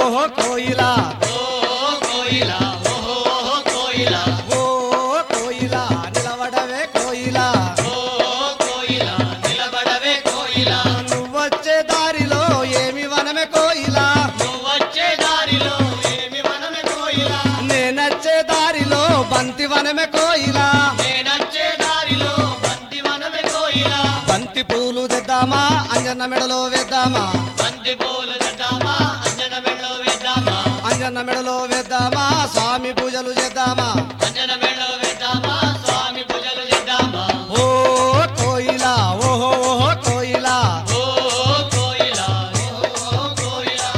ఓహో కోయిలా ఓ కోయిలా ఓహో కోయిలా ఓ కోయిలా నిలబడవే కోయిలా ఓ కోయిలా నిలబడవే కోయిలా నువ్వొచ్చే దారిలో ఏమి వనమే కోయిలా నువ్వొచ్చే దారిలో ఏమి వనమే కోయిలా నేనచ్చే దారిలో బంతి వనమే కోయిలా నేనచ్చే దారిలో బంతి వనమే కోయిలా బంతి పూలు తెద్దామా అంజన్న మెడలో వేద్దామా బంతి పూలు తెద్దామా అంజన మెళ్ళో వేద్దామా అంజన్న మెడలో వేద్దామా స్వామి పూజలు చేద్దామా అంజన మెళ్ళో వేద్దామా స్వామి పూజలు చేద్దామా ఓ కోయిలా ఓహో ఓహో కోయిలా ఓ కోయిలా ఓ కోయిలా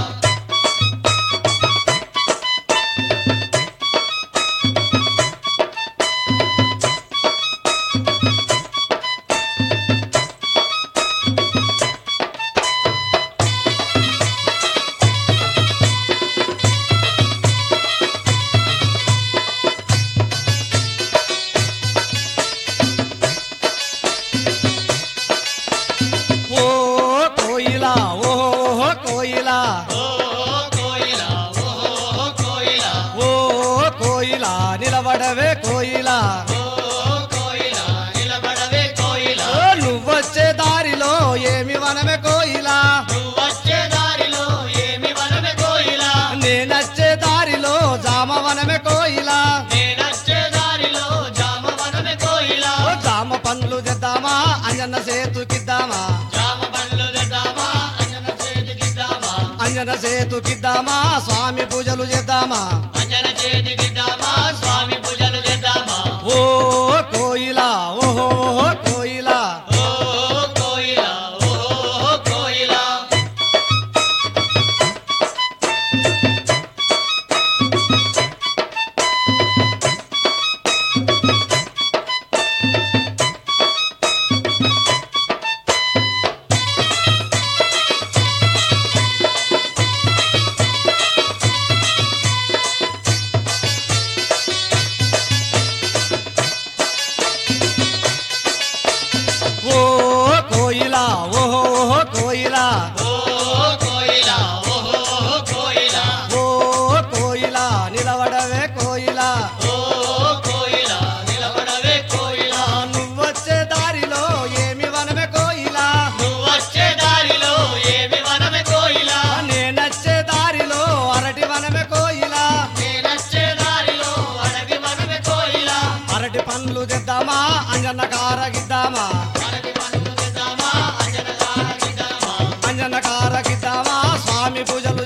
ఓ కోయిలా ఓహో ఓహో కోయిలా ఓ కోయిలా ఓ కోయిలా ఓ కోయిలా నిలబడవే కోయిలా ఓ కోయిలా నిలబడవే కోయిలా ఓ నువ్వొచ్చే దారిలో ఏమి వనమే కోయిలా నువ్వొచ్చే దారిలో ఏమి వనమే కోయిలా నేనచ్చే దారిలో జామ వనమే కోయిలా నేనచ్చే దారిలో జామ వనమే కోయిలా ఓ జామ పండ్లు తెద్దామా అంజన్న సేతుకిద్దామా జామ పండ్లు తెద్దామా అంజన చేతికిద్దామా అంజన సేతుకిద్దామా స్వామి పూజలు చేద్దామా అంజన చేతికిద్దామా స్వామి పూజలు చేద్దామా ఓ కోయిలా ఓహో ఓహో కోయిలా ఓ కోయిలా ఓ కోయిలా ఓ కోయిలా ఓహో ఓహో కోయిలా ఓ కోయిలా ఓహో కోయిలా ఓ కోయిలా నిలబడవే కోయిలా ఓ కోయిలా నిలబడవే కోయిలా నువ్వొచ్చే దారిలో ఏమి వనమే కోయిలా నువ్వొచ్చే దారిలో ఏమి వనమే కోయిలా నేనచ్చే దారిలో అరటి వనమే కోయిలా నేనచ్చే దారిలో అడవి వనమే కోయిలా అరటి పండ్లు తెద్దామా అంజన్న కారగిద్దామా అడవి వనము తెద్దామా అంజన కారగిద్దామా అంజన్న కారగిద్దామా స్వామి పూజలు